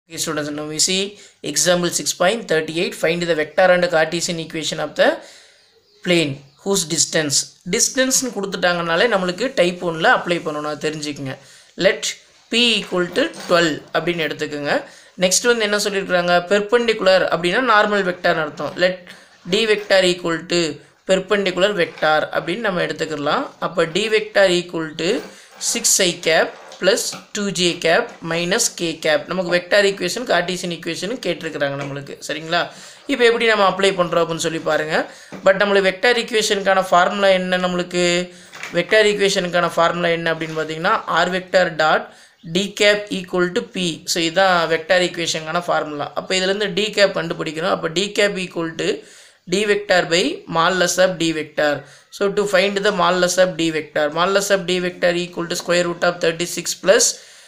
Okay, students, now we see example 6.38. Find the vector and Cartesian equation of the plane whose distance. டிஸ்டன்ஸ்னு கொடுத்துட்டாங்கனாலே நம்மளுக்கு type ஒன்ல apply பண்ணணும் அது தெரிஞ்சுக்கங்க let P equal to twelve அப்படின்னு எடுத்துக்கோங்க next வந்து என்ன சொல்லியிருக்கிறாங்க பெர்பெண்டிகுலர் அப்படின்னா நார்மல் வெக்டார்னு அர்த்தம் let D vector equal to perpendicular vector அப்படின்னு நம்ம எடுத்துக்கலாம் அப்போ D vector equal to six I cap plus two J cap minus K cap நமக்கு வெக்டார் ஈக்குவேஷன் கார்டீசியன் ஈக்குவேஷன் கேட்டிருக்கிறாங்க நம்மளுக்கு சரிங்களா இப்போ எப்படி நம்ம அப்ளை பண்ணுறோம் அப்படின்னு சொல்லி பாருங்கள் பட் நம்மளுக்கு வெக்டார் ஈக்குவேஷனுக்கான ஃபார்முலா என்ன நம்மளுக்கு வெக்டார் ஈக்குவேஷனுக்கான ஃபார்முலா என்ன அப்படின்னு பார்த்தீங்கன்னா R vector dot D cap equal to P so இதுதான் வெக்டார் ஈக்குவேஷனுக்கான ஃபார்முலா அப்போ இதுலேருந்து டி கேப் கண்டுபிடிக்கணும் அப்போ D cap equal to d vector by modulus of d vector. So to find the modulus of d vector, modulus of d vector equal to square root of 36 plus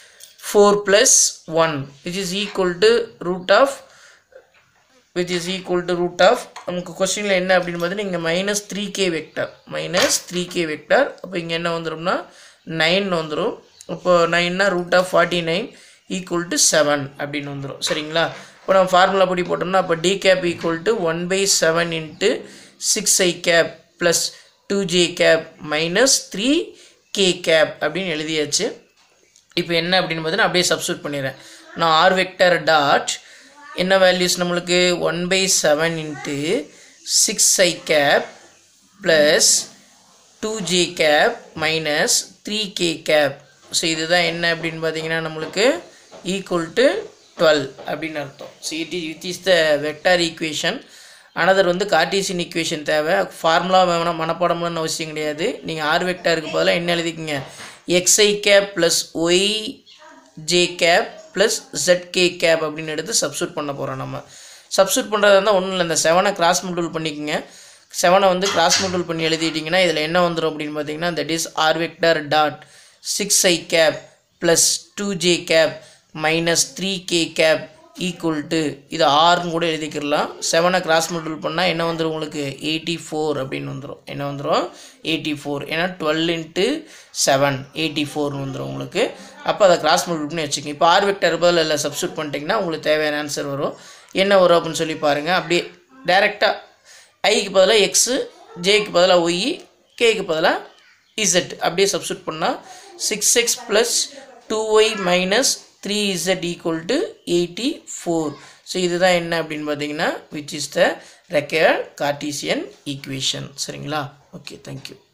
4 plus 1 which is equal to root of which is equal to root of நமக்கு கொஸ்டினில் என்ன அப்படின்னு பார்த்தீங்கன்னா இங்கே minus three K vector minus three K vector அப்போ இங்கே என்ன வந்துடும்னா நைன் வந்துடும் இப்போ நைன்னா root of forty nine equal to seven அப்படின்னு வந்துடும் சரிங்களா இப்போ நம்ம ஃபார்முலா படி போட்டோம்னா அப்போ D cap equal to one by seven into six I cap plus two J cap minus three K cap அப்படின்னு எழுதியாச்சு இப்போ என்ன அப்படின்னு பார்த்தீங்கன்னா அப்படியே சப்ஸ்டியூட் பண்ணிடுறேன் நான் ஆர் வெக்டர் டாட் என்ன வேல்யூஸ் நம்மளுக்கு one by seven into six I cap plus two J cap minus three K cap so இதுதான் என்ன அப்படின்னு பார்த்தீங்கன்னா நம்மளுக்கு ஈக்குவல் டு டுவெல் அப்படின்னு அர்த்தம் so it is it is the vector equation another வந்து கார்டீசியன் ஈக்குவேஷன் தேவை ஃபார்முலா வேணாம் மனப்பாடம்னு அவசியம் கிடையாது நீங்கள் ஆர் வெக்டாருக்கு பதிலாக என்ன எழுதிக்கிங்க X I cap plus Y J cap plus Z K cap அப்படின்னு எடுத்து சப்ஸ்டியூட் பண்ண போகிறோம் நம்ம சப்ஸ்டியூட் பண்ணுறதா இருந்தால் ஒன்றும் இல்லை இந்த செவனை கிராஸ் மல்டிபிள் பண்ணிக்கோங்க செவனை வந்து கிராஸ் மல்டிபிள் பண்ணி எழுதிட்டிங்கன்னா இதில் என்ன வந்துடும் அப்படின்னு பார்த்தீங்கன்னா that is R vector dot six I cap plus two J cap minus three K cap equal to இது ஆறுன்னு கூட எழுதிக்கிடலாம் செவனை கிராஸ் மல்டிபிள் பண்ணால் என்ன வந்துடும் உங்களுக்கு எயிட்டி ஃபோர் அப்படின்னு வந்துடும் என்ன வந்துடும் எயிட்டி ஃபோர் ஏன்னா டுவெல் இன்ட்டு செவன் எயிட்டி ஃபோர்னு வந்துடும் உங்களுக்கு அப்போ அதை கிராஸ் மல்டிபிள் பண்ணி வச்சுக்கோங்க இப்போ ஆர் வெக்டர் பதில் இல்லை சப்ஸ்டியூட் பண்ணிட்டீங்கன்னா உங்களுக்கு தேவையான ஆன்சர் வரும் என்ன வரும் அப்படின்னு சொல்லி பாருங்கள் அப்படியே டேரெக்டாக ஐக்கு பதிலாக எக்ஸு ஜேக்கு பதிலாக ஒய் கேக்கு பதிலாக இசட் அப்படியே சப்ஸ்டியூட் பண்ணால் six X plus two Y minus three Z equal to eighty four so இதுதான் என்ன அப்படின்னு பார்த்தீங்கன்னா which is the required Cartesian equation சரிங்களா ஓகே தேங்க்யூ